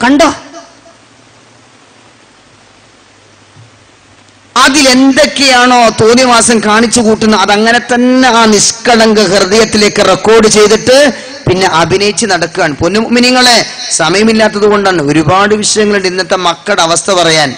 കണ്ടോ അതിലെന്തൊക്കെയാണോ തോന്നിവാസം കാണിച്ചു കൂട്ടുന്നത് അതങ്ങനെ തന്നെ ആ നിഷ്കളങ്ക ഹൃദയത്തിലേക്ക് റെക്കോർഡ് ചെയ്തിട്ട് പിന്നെ അഭിനയിച്ച് നടക്കുകയാണ് പൊന്നുമിനിങ്ങളെ സമയമില്ലാത്തത് കൊണ്ടാണ് ഒരുപാട് വിഷയങ്ങളുണ്ട് ഇന്നത്തെ മക്കളുടെ അവസ്ഥ പറയാൻ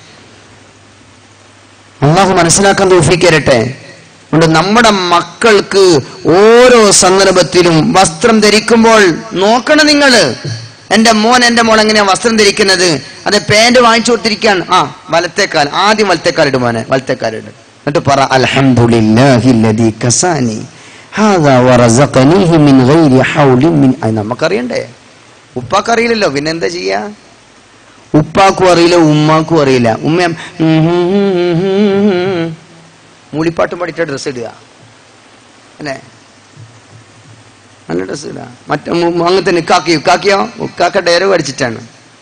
അള്ളാഹു മനസ്സിലാക്കാൻ തോഫിക്കരട്ടെ അതുകൊണ്ട് നമ്മുടെ മക്കൾക്ക് ഓരോ സന്ദർഭത്തിലും വസ്ത്രം ധരിക്കുമ്പോൾ നോക്കണം നിങ്ങള് എന്റെ മോൻ എന്റെ മോൾ എങ്ങനെയാ വസ്ത്രം ധരിക്കുന്നത് അത് പാന്റ് വാങ്ങിച്ചു കൊടുത്തിരിക്കാൻ ആ വലത്തേക്കാൽ ആദ്യം വലത്തേക്കാൽ ഇടും മോനെ വലത്തേക്കാൽ ഇടും എന്നിട്ട് പറ അൽഹംദുലില്ലാഹില്ലദീ കസാനി ഹാദാ വറസഖനീഹി മിൻ ഗൈരി ഹൗലിൻ മിൻ അത് നമുക്കറിയണ്ടേ ഉപ്പാക്കറിയില്ലല്ലോ പിന്നെ എന്താ ചെയ്യാ ഉപ്പാക്കും അറിയില്ല ഉമ്മാക്കും അറിയില്ല ഉമ്മ മൂളിപ്പാട്ടും പാടിയിട്ട് ഡ്രസ്സ് ഇടുക അല്ലേ നല്ല ഡ്രസ്സ് ഇടുക മറ്റേ മു- അങ്ങനത്തെ നിക്കാക്കിയോ ഉക്കാക്കിയോ ഉക്കാക്ക ഡയലോഗ് അടിച്ചിട്ടാണ്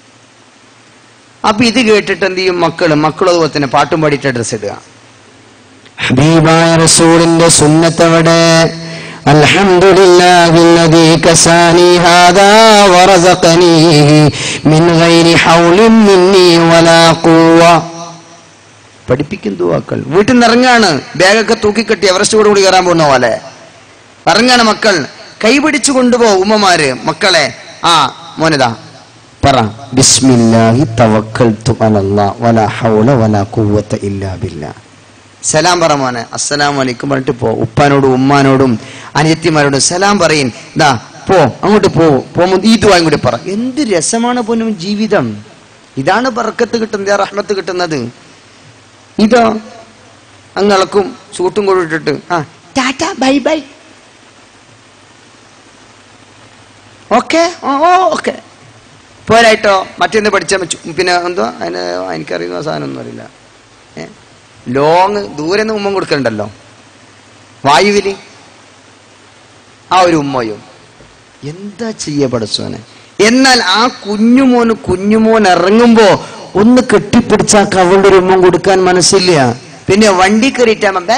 അപ്പൊ ഇത് കേട്ടിട്ട് എന്ത് ചെയ്യും മക്കള് മക്കളും അതുപോലെ തന്നെ പാട്ടും പാടിയിട്ട് ഡ്രസ്സ് ഇടുക ഹബീബായ റസൂലിന്റെ സുന്നത്തവിടെ الحمد لله الذي كساني هذا ورزقنيه من غير حول مني ولا قوة പഠിപ്പിക്കും ദുവാക്കൾ വീട്ടിൽ നിന്ന് ഇറങ്ങാണ് ബാഗൊക്കെ തൂക്കിക്കെട്ടി എവറസ്റ്റ് കൂടി കയറാൻ പോകുന്ന പോലെ ഇറങ്ങാണ് മക്കൾ കൈപിടിച്ചു കൊണ്ടുപോകും ഉമ്മമാര് മക്കളെ ആ മോനിതാ പറ ബിസ്മില്ലാഹി തവക്കൽതു അലല്ലാഹ് വലാ ഹൗല വലാ ഖുവ്വത ഇല്ലാ ബില്ലാ സലാം പറ മോനെ അസ്സലാം വലൈക്കും പറഞ്ഞിട്ട് പോ ഉപ്പാനോടും ഉമ്മാനോടും അനിയത്തിമാരോടും സലാം പറയും ദാ പോ അങ്ങോട്ട് പോ പോകുമ്പോൾ ഈദുവായും കൂടി പറ എന്ത് രസമാണ് പോലും ജീവിതം ഇതാണ് ബർക്കത്ത് കിട്ടുന്നത് റഹ്മത്ത് കിട്ടുന്നത് ഇതോ അങ്ങളക്കും ചൂട്ടും കൊണ്ടിട്ടിട്ട് ആ ടാറ്റ ബൈ ബൈ ഓക്കെ ഓ ഓക്കെ പോരായിട്ടോ മറ്റൊന്ന് പഠിച്ചാൽ പറ്റും പിന്നെ എന്തോ അതിന് എനിക്കറിയുന്ന സാധനമൊന്നും അറിയില്ല ഏ ലോങ് ദൂരെ നിന്ന് ഉമ്മ കൊടുക്കലുണ്ടല്ലോ വായുവില് ആ ഒരു ഉമ്മയും എന്താ ചെയ്യ പഠിച്ചോനെ എന്നാൽ ആ കുഞ്ഞുമോന് കുഞ്ഞുമോൻ ഇറങ്ങുമ്പോ ഒന്ന് കെട്ടിപ്പിടിച്ച അവളുടെ ഒരു ഉമ്മ കൊടുക്കാൻ മനസ്സില്ല പിന്നെ വണ്ടി കയറിയിട്ടാ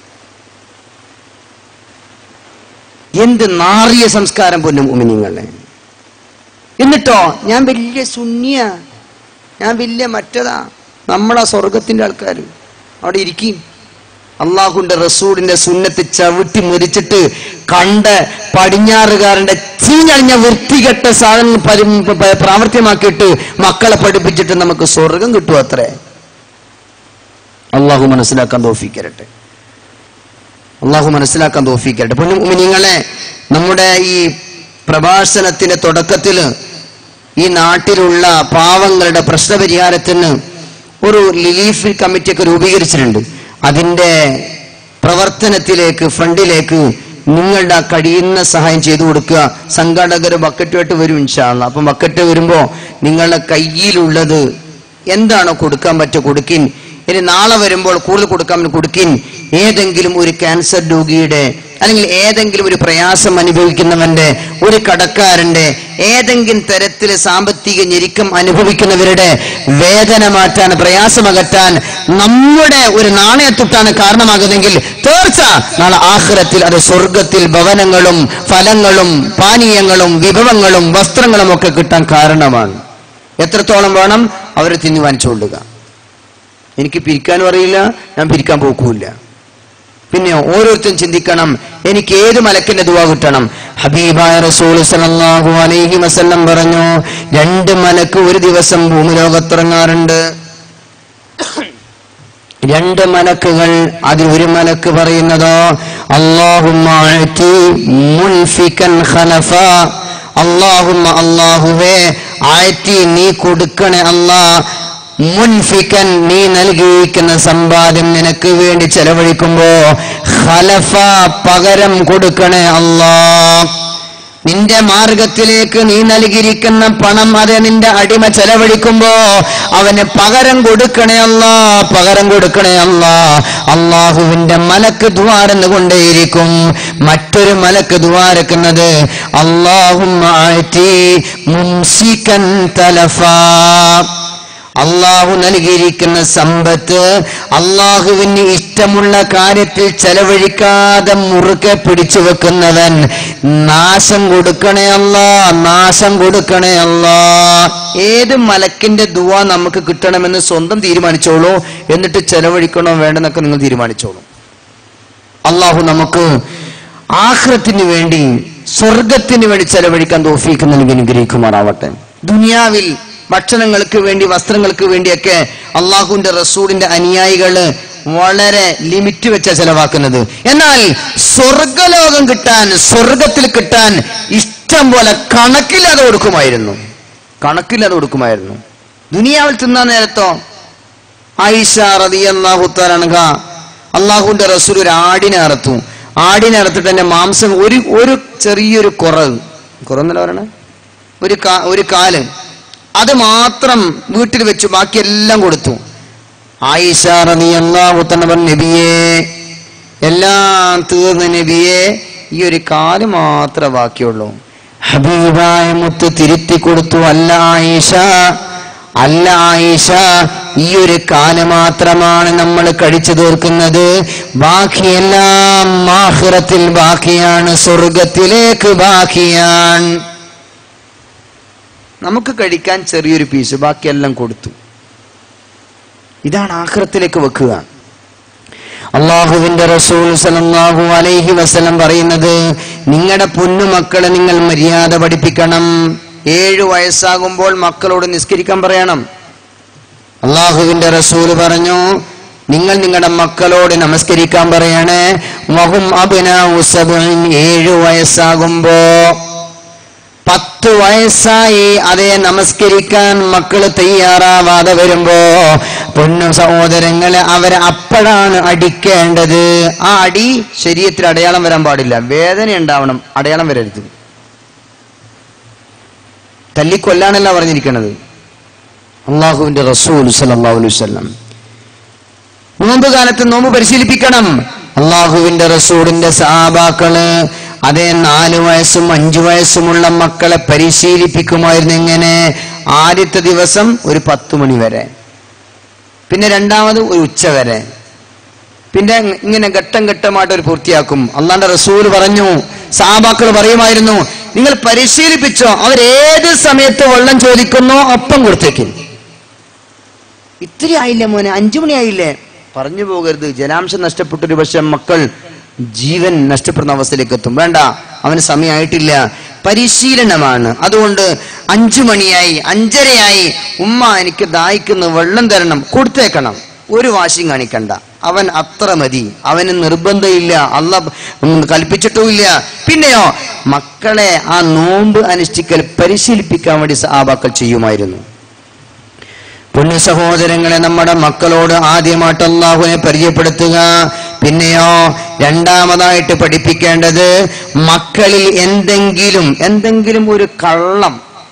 എന്ത് നാറിയ സംസ്കാരം പൊന്നും ഉമിനിങ്ങളെ എന്നിട്ടോ ഞാൻ വലിയ സുന്യ ഞാൻ വലിയ മറ്റതാ നമ്മളാ സ്വർഗത്തിന്റെ ആൾക്കാർ അവിടെ ഇരിക്കും അള്ളാഹുന്റെ റസൂലിന്റെ സുന്നത്ത് ചവിട്ടി മുരിച്ചിട്ട് കണ്ട് പടിഞ്ഞാറുകാരന്റെ ചീഞ്ഞഴിഞ്ഞ വൃത്തികെട്ട സാധനം പരി- പ- പ്രാവർത്തിയമാക്കിയിട്ട് മക്കളെ പഠിപ്പിച്ചിട്ട് നമുക്ക് സ്വർഗം കിട്ടും അത്രേ അള്ളാഹു മനസ്സിലാക്കാൻ തോഫിക്കരട്ടെ അള്ളാഹു മനസ്സിലാക്കാൻ തോഫിക്കട്ടെ പൊന്നും നിങ്ങളെ നമ്മുടെ ഈ പ്രഭാഷണത്തിന്റെ തുടക്കത്തില് ഈ നാട്ടിലുള്ള പാവങ്ങളുടെ പ്രശ്നപരിഹാരത്തിന് ഒരു റിലീഫ് കമ്മിറ്റിയൊക്കെ രൂപീകരിച്ചിട്ടുണ്ട് അതിന്റെ പ്രവർത്തനത്തിലേക്ക് ഫണ്ടിലേക്ക് നിങ്ങളുടെ ആ കഴിയുന്ന സഹായം ചെയ്തു കൊടുക്കുക സംഘാടകർ ബക്കറ്റുമായിട്ട് വരും ഇൻഷാല്ല അപ്പം ബക്കറ്റ് വരുമ്പോൾ നിങ്ങളുടെ കയ്യിലുള്ളത് എന്താണോ കൊടുക്കാൻ പറ്റുക കൊടുക്കിൻ ഇനി നാളെ വരുമ്പോൾ കൂടുതൽ കൊടുക്കാൻ കൊടുക്കിൻ ഏതെങ്കിലും ഒരു ക്യാൻസർ രോഗിയുടെ അല്ലെങ്കിൽ ഏതെങ്കിലും ഒരു പ്രയാസം അനുഭവിക്കുന്നവന്റെ ഒരു കടക്കാരന്റെ ഏതെങ്കിലും തരത്തിൽ സാമ്പത്തിക ഞെരുക്കം അനുഭവിക്കുന്നവരുടെ വേദന മാറ്റാൻ പ്രയാസമകറ്റാൻ നമ്മുടെ ഒരു നാണയത്തൊട്ടാണ് കാരണമാകുന്നതെങ്കിൽ തീർച്ച നാളെ ആഹ്റത്തിൽ അത് സ്വർഗത്തിൽ ഭവനങ്ങളും ഫലങ്ങളും പാനീയങ്ങളും വിഭവങ്ങളും വസ്ത്രങ്ങളും ഒക്കെ കിട്ടാൻ കാരണമാണ് എത്രത്തോളം വേണം അവർ തിന്നുവാനിച്ചുകൊള്ളുക എനിക്ക് പിരിക്കാനും അറിയില്ല ഞാൻ പിരിക്കാൻ പോക്കൂല്ല പിന്നെ ഓരോരുത്തരും ചിന്തിക്കണം എനിക്ക് ഏത് മലക്കിന്റെ ദുവാ കിട്ടണം ഹബീബായ റസൂൽ സല്ലല്ലാഹു അലൈഹി വസല്ലം പറഞ്ഞു രണ്ട് മലക്ക് ഒരു ദിവസം ഭൂമി ലോകത്തിറങ്ങാറുണ്ട് രണ്ട് മലക്കുകൾ അതിൽ ഒരു മലക്ക് പറയുന്നതോ അള്ളാഹുമ്മ അഅ്തി മുൻഫികൻ ഖലഫ അള്ളാഹുമ്മ അള്ളാഹുവേ ആയത്തി നീ കൊടുക്കണേ അല്ലാ മുൻഫിക്കൻ നീ നൽകിയിരിക്കുന്ന സമ്പാദ്യം നിനക്ക് വേണ്ടി ചെലവഴിക്കുമ്പോ ഖലഫ പകരം കൊടുക്കണേ അല്ലാ നിന്റെ മാർഗത്തിലേക്ക് നീ നൽകിയിരിക്കുന്ന പണം അത് നിന്റെ അടിമ ചെലവഴിക്കുമ്പോ അവന് പകരം കൊടുക്കണേ അല്ല പകരം കൊടുക്കണേ അല്ല അള്ളാഹുവിന്റെ മലക്ക് ദ്വാരെന്ന് കൊണ്ടേയിരിക്കും മറ്റൊരു മലക്ക് ദ്വാരക്കുന്നത് അള്ളാഹും മുംസിക്കൻ തലഫ അള്ളാഹു നൽകിയിരിക്കുന്ന സമ്പത്ത് അള്ളാഹുവിന് ഇഷ്ടമുള്ള കാര്യത്തിൽ ചെലവഴിക്കാതെ മുറുകെ പിടിച്ചു വെക്കുന്നവൻ നാശം കൊടുക്കണേ അല്ല നാശം കൊടുക്കണേ അല്ല ഏത് മലക്കിന്റെ ദുവ നമുക്ക് കിട്ടണമെന്ന് സ്വന്തം തീരുമാനിച്ചോളൂ എന്നിട്ട് ചെലവഴിക്കണോ വേണ്ടെന്നൊക്കെ നിങ്ങൾ തീരുമാനിച്ചോളൂ അള്ളാഹു നമുക്ക് ആഹ്റത്തിന് വേണ്ടി സ്വർഗത്തിന് വേണ്ടി ചെലവഴിക്കാൻ തോഫീക്ക് നൽകി അനുഗ്രഹിക്കുമാറാവട്ടെ ദുനിയാവിൽ ഭക്ഷണങ്ങൾക്ക് വേണ്ടി വസ്ത്രങ്ങൾക്ക് വേണ്ടിയൊക്കെ അള്ളാഹുവിന്റെ റസൂലിന്റെ അനുയായികള് വളരെ ലിമിറ്റ് വെച്ച ചെലവാക്കുന്നത് എന്നാൽ സ്വർഗലോകം കിട്ടാൻ സ്വർഗത്തിൽ കിട്ടാൻ ഇഷ്ടം പോലെ കണക്കില്ലാതെ കൊടുക്കുമായിരുന്നു കണക്കില്ലാതെ കൊടുക്കുമായിരുന്നു ദുനിയാവിൽ തിന്നാൻ നേരത്തോ ആയിഷ റളിയല്ലാഹു തആല അള്ളാഹുവിന്റെ റസൂൽ ഒരു ആടിനെ അറുത്തു ആടിനെ അറുത്തിട്ട് തന്നെ മാംസം ഒരു ഒരു ചെറിയൊരു കുറവ് കുറവെന്നല്ല പറയണേ ഒരു കാ ഒരു കാല് അത് മാത്രം വീട്ടിൽ വെച്ചു ബാക്കിയെല്ലാം കൊടുത്തു ആയിഷ റളിയല്ലാഹു തആല പറഞ്ഞു നബിയേ എല്ലാം തീർന്ന നബിയെ ഈ ഒരു കാല് മാത്രമേ ബാക്കിയുള്ളൂ ഹബീബായ മുത്ത് തിരുത്തി കൊടുത്തു അല്ല ആയിഷ അല്ല ആയിഷ ഈ ഒരു കാല് മാത്രമാണ് നമ്മൾ കഴിച്ചു തീർക്കുന്നത് ബാക്കിയെല്ലാം മാഹിറത്തിൽ ബാക്കിയാണ് സ്വർഗത്തിലേക്ക് ബാക്കിയാണ് നമുക്ക് കഴിക്കാൻ ചെറിയൊരു പീസ് ബാക്കിയെല്ലാം കൊടുത്തു ഇതാണ് ആഖിറത്തിലേക്ക് വെക്കുക അള്ളാഹുവിന്റെ റസൂൽ സല്ലല്ലാഹു അലൈഹി വസല്ലം പറയുന്നത് നിങ്ങളുടെ പൊന്നുമക്കളെ നിങ്ങൾ മര്യാദ പഠിപ്പിക്കണം ഏഴു വയസ്സാകുമ്പോൾ മക്കളോട് നിസ്കരിക്കാൻ പറയണം അള്ളാഹുവിന്റെ റസൂൽ പറഞ്ഞു നിങ്ങൾ നിങ്ങളുടെ മക്കളോട് നമസ്കരിക്കാൻ പറയണേ വഹും അബ്നാഉ സബ്ഇൻ ഏഴു വയസ്സാകുമ്പോ പത്ത് വയസ്സായി അതേ നമസ്കരിക്കാൻ മക്കള് തയ്യാറാവാതെ വരുമ്പോ പൊന്നു സഹോദരങ്ങളെ അവരെ അപ്പോഴാണ് അടിക്കേണ്ടത് ആ അടി ശരീരത്തിൽ അടയാളം വരാൻ പാടില്ല വേദന ഉണ്ടാവണം അടയാളം വരരുത് തല്ലിക്കൊല്ലാനല്ല പറഞ്ഞിരിക്കുന്നത് അള്ളാഹുവിന്റെ റസൂൽ സല്ലല്ലാഹു അലൈഹി വസല്ലം നോമ്പ് കാലത്ത് നോമ്പ് പരിശീലിപ്പിക്കണം അള്ളാഹുവിന്റെ റസൂലിന്റെ സഹാബാക്കള് അതേ നാല് വയസ്സും അഞ്ചു വയസ്സുമുള്ള മക്കളെ പരിശീലിപ്പിക്കുമായിരുന്നു എങ്ങനെ ആദ്യത്തെ ദിവസം ഒരു പത്ത് മണി വരെ പിന്നെ രണ്ടാമത് ഒരു ഉച്ച വരെ പിന്നെ ഇങ്ങനെ ഘട്ടം ഘട്ടമായിട്ട് ഒരു പൂർത്തിയാക്കും അള്ളാന്റെ റസൂൽ പറഞ്ഞു സാബാക്കൾ പറയുമായിരുന്നു നിങ്ങൾ പരിശീലിപ്പിച്ചോ അവരേത് സമയത്ത് വെള്ളം ചോദിക്കുന്നോ ഒപ്പം കൊടുത്തേക്കും ഇത്തിരി ആയില്ലേ മോനെ അഞ്ചു മണിയായില്ലേ പറഞ്ഞു പോകരുത് ജലാംശം നഷ്ടപ്പെട്ടൊരു പക്ഷെ മക്കൾ ജീവൻ നഷ്ടപ്പെടുന്ന അവസ്ഥയിലേക്ക് എത്തും വേണ്ട അവന് സമയമായിട്ടില്ല പരിശീലനമാണ് അതുകൊണ്ട് അഞ്ചു മണിയായി അഞ്ചരയായി ഉമ്മ എനിക്ക് ദാഹിക്കുന്നു വെള്ളം തരണം കൊടുത്തേക്കണം ഒരു വാശിയും കാണിക്കണ്ട അവൻ അത്ര മതി അവന് നിർബന്ധമില്ല അല്ല കൽപ്പിച്ചിട്ടുമില്ല പിന്നെയോ മക്കളെ ആ നോമ്പ് അനുഷ്ഠിക്കൽ പരിശീലിപ്പിക്കാൻ വേണ്ടി സഹാബാക്കൾ ചെയ്യുമായിരുന്നു പുണ്യ സഹോദരങ്ങളെ നമ്മുടെ മക്കളോട് ആദ്യമായിട്ട് അള്ളാഹുവിനെ പരിചയപ്പെടുത്തുക പിന്നെയോ രണ്ടാമതായിട്ട് പഠിപ്പിക്കേണ്ടത് മക്കളിൽ എന്തെങ്കിലും എന്തെങ്കിലും ഒരു കള്ളം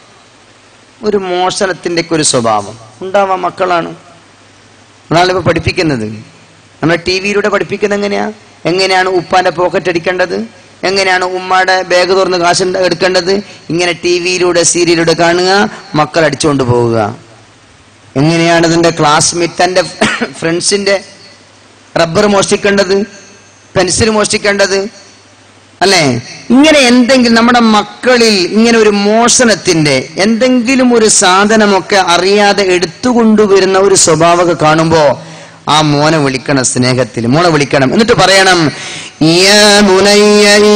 ഒരു മോഷണത്തിന്റെ ഒക്കെ ഒരു സ്വഭാവം ഉണ്ടാവാം മക്കളാണ് അതാണ് ഇപ്പൊ പഠിപ്പിക്കുന്നത് നമ്മൾ ടി വിയിലൂടെ പഠിപ്പിക്കുന്നത് എങ്ങനെയാ എങ്ങനെയാണ് ഉപ്പാന്റെ പോക്കറ്റ് അടിക്കേണ്ടത് എങ്ങനെയാണ് ഉമ്മയുടെ ബാഗ് തുറന്ന് കാശ് എടുക്കേണ്ടത് ഇങ്ങനെ ടി വിയിലൂടെ സീരിയലിലൂടെ കാണുക മക്കൾ അടിച്ചുകൊണ്ട് പോവുക എങ്ങനെയാണ് ഇതിന്റെ ക്ലാസ്മേറ്റ് തന്റെ ഫ്രണ്ട്സിന്റെ റബ്ബർ മോഷ്ടിക്കേണ്ടത് പെൻസിൽ മോഷ്ടിക്കേണ്ടത് അല്ലേ ഇങ്ങനെ എന്തെങ്കിലും നമ്മുടെ മക്കളിൽ ഇങ്ങനെ ഒരു മോഷണത്തിന്റെ എന്തെങ്കിലും ഒരു സാധനമൊക്കെ അറിയാതെ എടുത്തുകൊണ്ടുവരുന്ന ഒരു സ്വഭാവമൊക്കെ കാണുമ്പോ ആ മോനെ വിളിക്കണം സ്നേഹത്തിൽ മോനെ വിളിക്കണം എന്നിട്ട് പറയണം "യാ ബുനയ്യ ഇൻ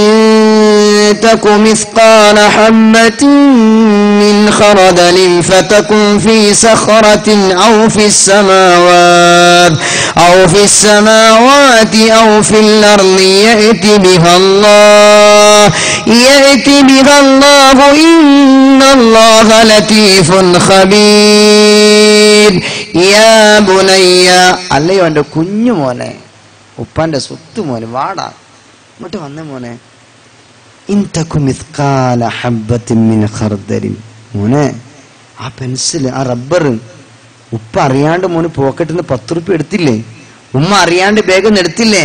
തകു മിസ്കാല ഹബ്ബത്തിൻ മിൻ ഖറദലിൻ ഫതകുൻ ഫീ സഖറത്തിൻ ഔ ഫിസ് സമാവാത് ഔ ഫിസ് സമാവാതി ഔ ഫിൽ അർളി യഅതി ബിഹാ അല്ലാഹ് യഅതി ബിഹാ അല്ലാഹു ഇന്നല്ലാഹ ലതീഫുൻ ഖബീർ യാ ബുനയ്യ അല്ലയോ എൻ്റെ കുഞ്ഞു മോനെ ഉപ്പാന്റെ സ്വത്ത് മോനെ വാടാ ഇങ്ങോട്ട് വന്നേ മോനെ ഇൻതക്കു മിസ്കാല ഹബ്ബത്തിൻ മിൻ ഖർദലിൻ മോനെ ആ പെൻസിൽ ആ റബ്ബർ ഉപ്പ അറിയാണ്ട് മോന് പോക്കറ്റിൽ നിന്ന് പത്ത് റുപ്യ എടുത്തില്ലേ ഉമ്മ അറിയാണ്ട് ബാഗിൽ നിന്ന് എടുത്തില്ലേ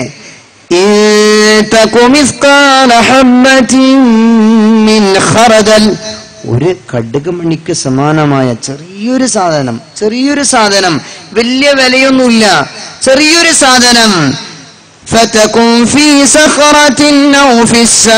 ഇൻതക്കു മിസ്കാല ഹബ്ബത്തിൻ മിൻ ഖർദൽ ഒരു കടുക് മണിക്ക് സമാനമായ ചെറിയൊരു സാധനം ചെറിയൊരു സാധനം വലിയ വിലയൊന്നുമില്ല ചെറിയൊരു സാധനം فتكن في صخرة أو في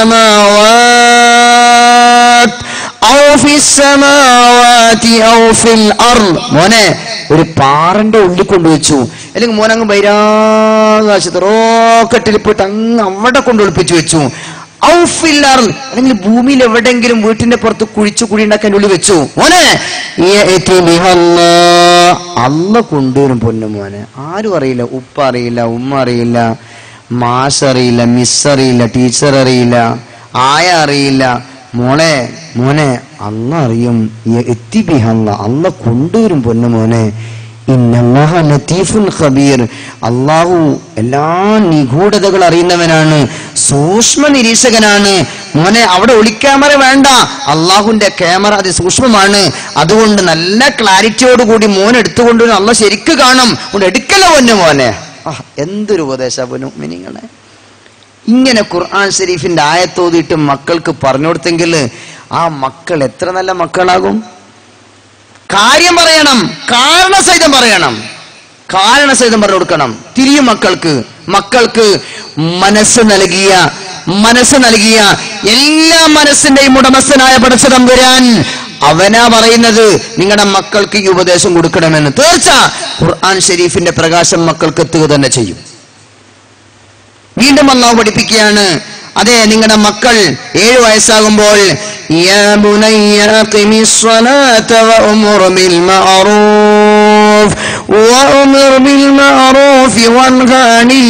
السماوات أو في السماوات أو في الأرض മോനെ ഒരു പാറന്റെ ഉള്ളിൽ കൊണ്ടുവച്ചു അല്ലെങ്കിൽ മോനെ അങ്ങ് ബഹിരാകാശത്ത് റോക്കറ്റിൽ പോയിട്ട് അങ്ങ് അവിടെ കൊണ്ട് ഒളിപ്പിച്ചു വെച്ചു ഔ ഫിൽ അർള് അല്ലെങ്കിൽ ഭൂമിയിൽ എവിടെങ്കിലും വീട്ടിന്റെ പുറത്ത് കുഴിച്ചു കുഴി ഉണ്ടാക്കാൻ ഉള്ളിൽ വെച്ചു മോനെ യഅതി ബിഹല്ലാ. അല്ല കൊണ്ടുവരും പൊന്നു മോനെ ആരും അറിയില്ല ഉപ്പ അറിയില്ല ഉമ്മ അറിയില്ല മാഷ് അറിയില്ല മിസ് അറിയില്ല ടീച്ചർ അറിയില്ല ആയ അറിയില്ല മോളെ മോനെ അല്ല അറിയും എത്തി ബിഹല്ല അല്ല കൊണ്ടുവരും പൊന്നു മോനെ ഇന്നല്ലാഹ ലത്തീഫുൻ ഖബീർ അള്ളാഹു എല്ലാ നിഗൂഢതകൾ അറിയുന്നവനാണ് സൂക്ഷ്മ നിരീക്ഷകനാണ് മോനെ അവിടെ ഒളിക്യാമറ വേണ്ട അള്ളാഹുന്റെ ക്യാമറ അത് സൂക്ഷ്മമാണ് അതുകൊണ്ട് നല്ല ക്ലാരിറ്റിയോട് കൂടി മോൻ എടുത്തുകൊണ്ട് അള്ള ശരിക്ക് കാണും അതുകൊണ്ട് എടുക്കല പൊന്നു മോനെ ആ, എന്തൊരു ഉപദേശ പൊന്നു മിനിങ്ങളെ ഇങ്ങനെ ഖുർആൻ ഷരീഫിന്റെ ആയത്തോതിയിട്ട് മക്കൾക്ക് പറഞ്ഞു കൊടുത്തെങ്കിൽ ആ മക്കൾ എത്ര നല്ല മക്കളാകും കാര്യം പറയണം കാരണസഹിതം പറയണം കാരണസഹിതം പറഞ്ഞു കൊടുക്കണം തിരിയും മക്കൾക്ക് മക്കൾക്ക് മനസ്സ് നൽകിയ മനസ്സ് നൽകിയ എല്ലാ മനസ്സിന്റെയും ഉടമസ്ഥനായ പടച്ച തമ്പുരാൻ അവനാ പറയുന്നത് നിങ്ങളുടെ മക്കൾക്ക് ഈ ഉപദേശം കൊടുക്കണമെന്ന് തീർച്ച ഖുർആൻ ഷരീഫിന്റെ പ്രകാശം മക്കൾക്ക് എത്തുക തന്നെ ചെയ്യും വീണ്ടും അള്ളാഹു പഠിപ്പിക്കുകയാണ് അതെ നിങ്ങളുടെ മക്കൾ ഏഴു വയസ്സാകുമ്പോൾ യാ ബുനയ്യ അഖിമിസ് സ്വലാത്ത വഅ്മുർ ബിൽ മഅറൂഫ് വഅ്മുർ ബിൽ മഅറൂഫ് വൻഹ അനിൽ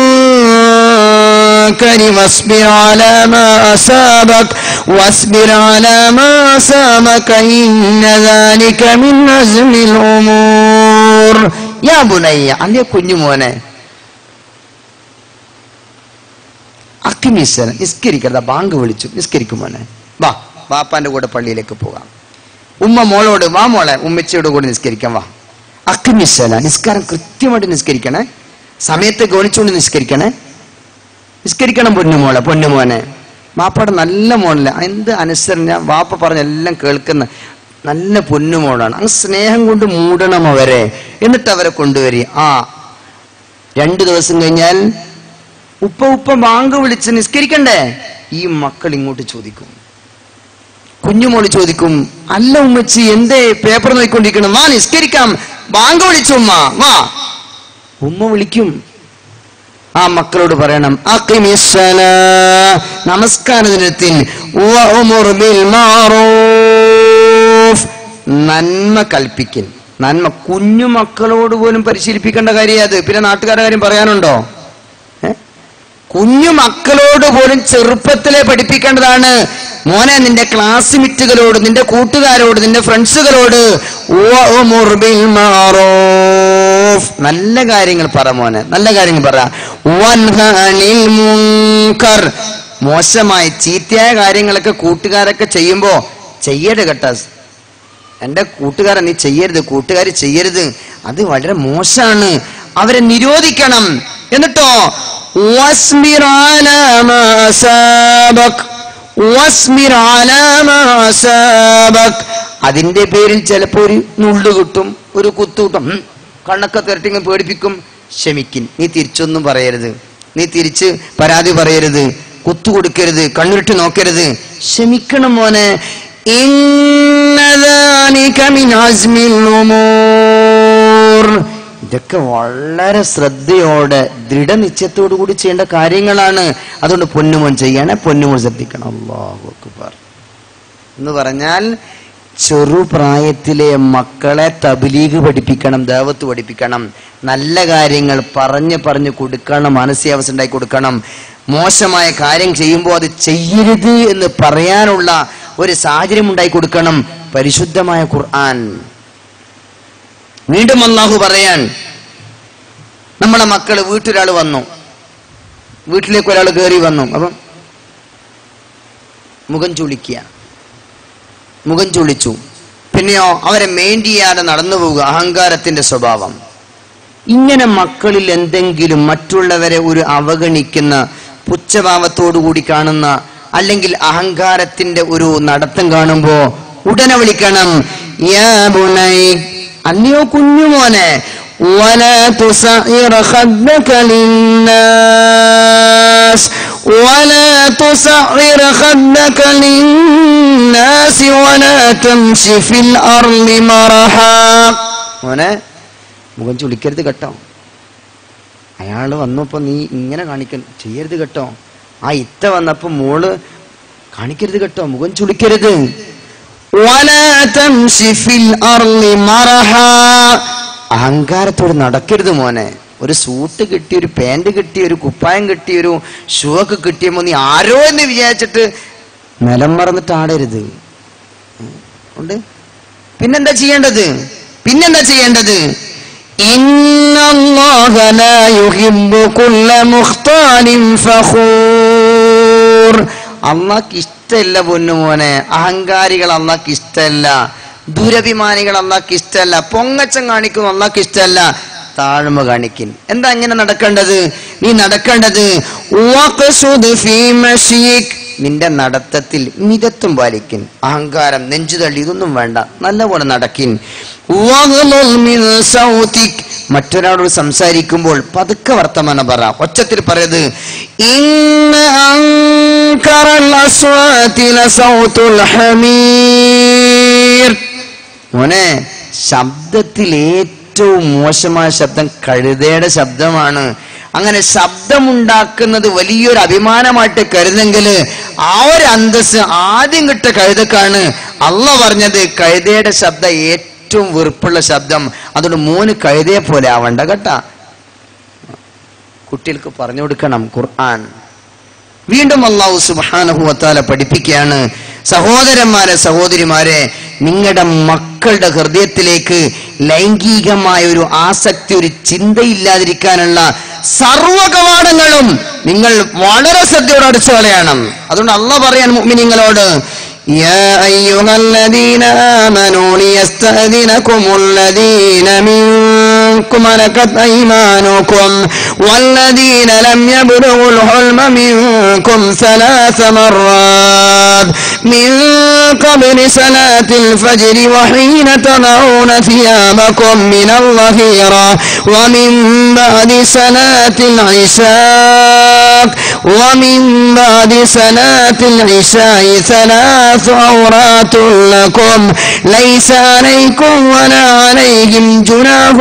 മുൻകർ واصبر على ما أصابك واصبر على ما أصابك إن ذلك من عزم الأمور يا بني അല്ലേ കുഞ്ഞുമോനെ അക്കിമിസല നിസ്കരിക്കരുത് ബാങ്ക് വിളിച്ചു നിസ്കരിക്കും മോനെ വാ വാപ്പാന്റെ കൂടെ പള്ളിയിലേക്ക് പോകാം ഉമ്മ മോളോട് വാ മോളെ ഉമ്മച്ചിയോട് കൂടെ നിസ്കരിക്കാം വാ അക്കിമിസല നിസ്കാരം കൃത്യമായിട്ട് നിസ്കരിക്കണേ സമയത്ത് ഗവനിച്ചുകൊണ്ട് നിസ്കരിക്കണേ നിസ്കരിക്കണം പൊന്നുമോളെ പൊന്നുമോനെ വാപ്പയുടെ നല്ല മോനല്ല എന്ത് അനുസരണ വാപ്പ പറഞ്ഞ എല്ലാം കേൾക്കുന്ന നല്ല പൊന്നുമോളാണ് അങ്ങ് സ്നേഹം കൊണ്ട് മൂടണം അവരെ എന്നിട്ട് അവരെ കൊണ്ടുവരി ആ രണ്ടു ദിവസം കഴിഞ്ഞാൽ ഉപ്പ ഉപ്പ ബാങ്ക് വിളിച്ച് നിസ്കരിക്കണ്ടേ ഈ മക്കൾ ഇങ്ങോട്ട് ചോദിക്കും കുഞ്ഞുമോള് ചോദിക്കും അല്ല ഉമ്മച്ചി എന്തേ പേപ്പർ നോക്കിക്കൊണ്ടിരിക്കണം വാ നിസ്കരിക്കാം ബാങ്ക് വിളിച്ചു ഉമ്മ വാ ഉമ്മ വിളിക്കും ആ മക്കളോട് പറയണം അഖിമിസ്സലാ. നമസ്കാര ദിനത്തിൽ വഅ്മുർ ബിൽ മഅറൂഫ്. നന്മ കൽപ്പിക്കൽ നന്മ കുഞ്ഞു മക്കളോട് പോലും പരിശീലിപ്പിക്കേണ്ട കാര്യം അത് പിന്നെ നാട്ടുകാരുടെ കാര്യം പറയാനുണ്ടോ ഏ? കുഞ്ഞു മക്കളോട് പോലും ചെറുപ്പത്തിലെ പഠിപ്പിക്കേണ്ടതാണ് മോനെ നിന്റെ ക്ലാസ്മേറ്റുകളോട് നിന്റെ കൂട്ടുകാരോട് നിന്റെ ഫ്രണ്ട്സുകളോട് വഅ്മുർ ബിൽ മഅറൂഫ്. നല്ല കാര്യങ്ങൾ പറ മോനെ നല്ല കാര്യങ്ങൾ പറ വൻഹ അനിൽ മുൻകർ മോശമായ ചീത്തയായ കാര്യങ്ങളൊക്കെ കൂട്ടുകാരൊക്കെ ചെയ്യുമ്പോ ചെയ്യരുത് കേട്ടാ എന്റെ കൂട്ടുകാരൻ നീ ചെയ്യരുത് കൂട്ടുകാർ ചെയ്യരുത് അത് വളരെ മോശാണ് അവരെ നിരോധിക്കണം എന്നിട്ടോ വസ്മിർ അലാ മാ അസാബക്. വസ്മിർ അലാ മാ അസാബക്. അതിന്റെ പേരിൽ ചിലപ്പോ ഒരു നുള്ളു കിട്ടും ഒരു കുത്തു കിട്ടും ഉം, കണ്ണൊക്കെ തിരട്ടിങ്ങ് പേടിപ്പിക്കും ക്ഷമിക്കിൻ നീ തിരിച്ചൊന്നും പറയരുത് നീ തിരിച്ച് പരാതി പറയരുത് കുത്തു കൊടുക്കരുത് കണ്ണുരുട്ടി നോക്കരുത് ക്ഷമിക്കണം മോനെ ഇന്ന ذلك من عزم الأمور. ഇതൊക്കെ വളരെ ശ്രദ്ധയോടെ ദൃഢനിശ്ചയത്തോടു കൂടി ചെയ്യേണ്ട കാര്യങ്ങളാണ് അതുകൊണ്ട് പൊന്നുമോൻ ചെയ്യണേ പൊന്നുമോൻ ശ്രദ്ധിക്കണം അള്ളാഹു അക്ബർ എന്ന് പറഞ്ഞാൽ ചെറുപ്രായത്തിലെ മക്കളെ തബലീഗ് പഠിപ്പിക്കണം ദേവത്ത് പഠിപ്പിക്കണം നല്ല കാര്യങ്ങൾ പറഞ്ഞ് പറഞ്ഞ് കൊടുക്കണം മാനസികാവസ്ഥ ഉണ്ടാക്കി കൊടുക്കണം മോശമായ കാര്യം ചെയ്യുമ്പോൾ അത് ചെയ്യരുത് എന്ന് പറയാനുള്ള ഒരു സാഹചര്യം ഉണ്ടാക്കി കൊടുക്കണം പരിശുദ്ധമായ ഖുർആൻ വീണ്ടും അള്ളാഹു പറയാൻ നമ്മളെ മക്കള് വീട്ടിലൊരാൾ വന്നു വീട്ടിലേക്ക് ഒരാൾ കയറി വന്നു അപ്പം മുഖം ചുളിക്കുക മുഖം ചുളിച്ചു പിന്നെയോ അവരെ മെയിൻ ചെയ്യാതെ നടന്നു പോവുക അഹങ്കാരത്തിന്റെ സ്വഭാവം ഇങ്ങനെ മക്കളിൽ എന്തെങ്കിലും മറ്റുള്ളവരെ ഒരു അവഗണിക്കുന്ന പുച്ഛഭാവത്തോടു കൂടി കാണുന്ന അല്ലെങ്കിൽ അഹങ്കാരത്തിന്റെ ഒരു നടത്തം കാണുമ്പോ ഉടനെ വിളിക്കണം യാ ബുനൈ അല്ലയോ കുഞ്ഞുമോനെ ولا تسعر خدك للناس ولا تسعر خدك للناس ولا تمشي في الأرض مرحا മോനെ മുഖം ചുളിക്കരുത് കേട്ടോ അയാൾ വന്നപ്പോ നീ ഇങ്ങനെ കാണിക്ക ചെയ്യരുത് കേട്ടോ ആ ഇത്ത വന്നപ്പോ മോള് കാണിക്കരുത് കേട്ടോ മുഖം ചുളിക്കരുത് ولا تمشي في الأرض مرحا അഹങ്കാരത്തോട് നടക്കരുത് മോനെ ഒരു സൂട്ട് കിട്ടി ഒരു പാന്റ് കിട്ടി ഒരു കുപ്പായം കിട്ടി ഒരു ഷൂ ഒക്കെ കിട്ടിയപ്പോ നീ ആരോ എന്ന് വിചാരിച്ചിട്ട് നിലം മറന്നിട്ട് ആടരുത് ഉണ്ട് പിന്നെന്താ ചെയ്യേണ്ടത് പിന്നെന്താ ചെയ്യേണ്ടത് ഇന്നല്ലാഹ ലാ യുഹിബ്ബു കുല്ല മുഖ്താലിൻ ഫഖൂർ അള്ളാഹ്ക്ക് ഇഷ്ടമല്ല പൊന്നുമോനെ അഹങ്കാരികൾ അള്ളാഹ്ക്ക് ഇഷ്ടമല്ല ദുരഭിമാനികൾ അള്ളാഹ്ക്ക് ഇഷ്ടമല്ല പൊങ്ങച്ചം കാണിക്കും അള്ളാഹ്ക്ക് ഇഷ്ടമല്ല താഴ്മ കാണിക്കിൻ എന്താ ഇങ്ങനെ നടക്കേണ്ടത് നീ നടക്കേണ്ടത് വഖ്സുദ് ഫീ മശീക് നിന്റെ നടത്തത്തിൽ മിതത്വം പാലിക്കിൻ അഹങ്കാരം നെഞ്ചു തള്ളി ഇതൊന്നും വേണ്ട നല്ലപോലെ നടക്കിൻ വഗ്ളുൽ മിൻ സൗതിക് മറ്റൊരാളോട് സംസാരിക്കുമ്പോൾ പതുക്കെ വർത്തമാനം പറ ഒച്ചത്തിൽ പറയത് ഇന്ന അൻകറൽ അസ്വാതി ലസൗതുൽ ഹമീർ മോനെ ശബ്ദത്തിൽ ഏറ്റവും മോശമായ ശബ്ദം കഴുതയുടെ ശബ്ദമാണ് അങ്ങനെ ശബ്ദമുണ്ടാക്കുന്നത് വലിയൊരു അഭിമാനമായിട്ട് കരുതെങ്കിൽ ആ ഒരു അന്തസ് ആദ്യം കിട്ട കഴുതക്കാണ് അള്ള പറഞ്ഞത് കഴുതയുടെ ശബ്ദം ഏറ്റവും വെറുപ്പുള്ള ശബ്ദം അതുകൊണ്ട് മോന് കഴുതയെ പോലെ ആവണ്ട കേട്ടാ കുട്ടികൾക്ക് പറഞ്ഞു കൊടുക്കണം ഖുർആൻ വീണ്ടും അള്ളാഹു സുബാനഹുവത്താല പഠിപ്പിക്കുകയാണ് സഹോദരന്മാരെ സഹോദരിമാരെ നിങ്ങളുടെ മക്കളുടെ ഹൃദയത്തിലേക്ക് ലൈംഗികമായ ഒരു ആസക്തി ഒരു ചിന്തയില്ലാതിരിക്കാനുള്ള സർവ കവാടങ്ങളും നിങ്ങൾ വളരെ ശ്രദ്ധയോടെ അടിച്ചു കളയണം അതുകൊണ്ട് അള്ള പറയാൻ മുഅ്മിനീങ്ങളോട് يا أيها الذين آمنوا ليستأذنكم الذين منكم ملكت أيمانكم والذين لم يبلغوا الحلم منكم ثلاث مرات من قبل صلاة الفجر وحين تضعون ثيابكم من الظهيرة ومن بعد صلاة العشاء ومن بعد صلاة العشاء ثلاث عورات لكم ليس عليكم ولا عليهم جناح